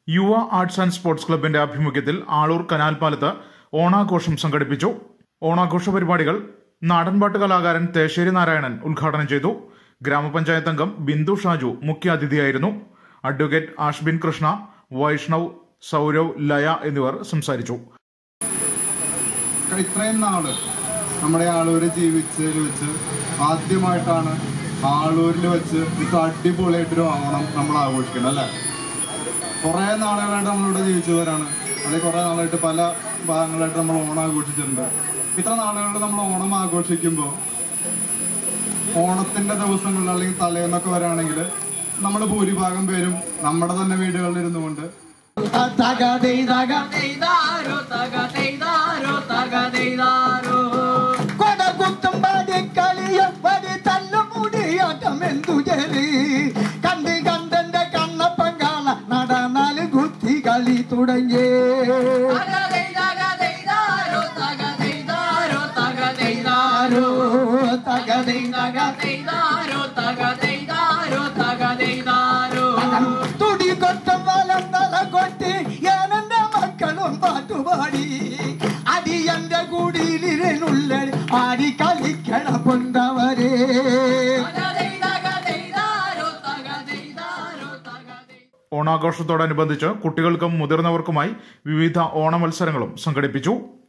യുവ arts and sports ക്ലബിന്റെ ആഭിമുഖ്യത്തിൽ ആളൂർ കനാൽപ്പാലത്ത് ഓണാഘോഷം സംഘടിപ്പിച്ചു ഓണാഘോഷ പരിപാടികൾ നാടൻപാട്ട് കലാകാരൻ തേശ്ശേരി നാരായണൻ ഉദ്ഘാടനം ചെയ്തു ഗ്രാമപഞ്ചായത്ത് അംഗം ബിന്ദു ഷാജു മുഖ്യാതിഥിയായിരുന്നു അഡ്വക്കേറ്റ് ആഷ്ബിൻ കൃഷ്ണ വൈഷ്ണവ് സൗരവ് ലയ എന്നിവർ സംസാരിച്ചു ഇത്രയും നാള് നമ്മുടെ ആളൂര് ജീവിച്ചതിൽ വെച്ച് ആദ്യമായിട്ടാണ് ആളൂരിൽ വെച്ച് ഇത്ര അടിപൊളിയായിട്ടൊരു ഓണം നമ്മൾ ആഘോഷിക്കണം അല്ലേ കുറേ നാളുകളായിട്ട് നമ്മളിവിടെ ജീവിച്ചവരാണ് അല്ലെങ്കിൽ കുറേ നാളായിട്ട് പല ഭാഗങ്ങളായിട്ട് നമ്മൾ ഓണം ആഘോഷിച്ചിട്ടുണ്ട് ഇത്ര നാളുകളിൽ നമ്മൾ ഓണം ആഘോഷിക്കുമ്പോൾ ഓണത്തിന്റെ ദിവസങ്ങളിൽ അല്ലെങ്കിൽ തലേന്നൊക്കെ വരാണെങ്കിൽ നമ്മൾ ഭൂരിഭാഗം പേരും നമ്മുടെ തന്നെ വീടുകളിൽ ഇരുന്നു കൊണ്ട് തകതെയ്താരോ തകതെയ്താരോ തകതെയ്താരോ കൊടകുത്തും കളിയും വരി തല്ലുമുടിയാട്ടം എന്തു ചെറി കണ്ട് കണ്ടന്റെ കണ്ണപ്പം കാണ നടനാല് കുത്തി കളി തുടങ്ങി തകതെയ്താരോ തകതെയ്താരോ തകതെയ്താരോ തകതൈ തകതെയ്താരോ തകതെയ്താരോ തകതെയ്താരോ തുടി കൊട്ടും വലം തല കൊട്ടി ഞാനെന്റെ മക്കളും പാട്ടുപാടി അടിയന്റെ കുടിയിലിരുന്നുള്ള ആടി കളിക്കണ പൊന്തവരേ തകതെയ്താരോ തകതെയ്താരോ തകതെയ്താരോ ഓണാഘോഷത്തോടനുബന്ധിച്ച് കുട്ടികൾക്കും മുതിർന്നവർക്കുമായി വിവിധ ഓണ മത്സരങ്ങളും സംഘടിപ്പിച്ചു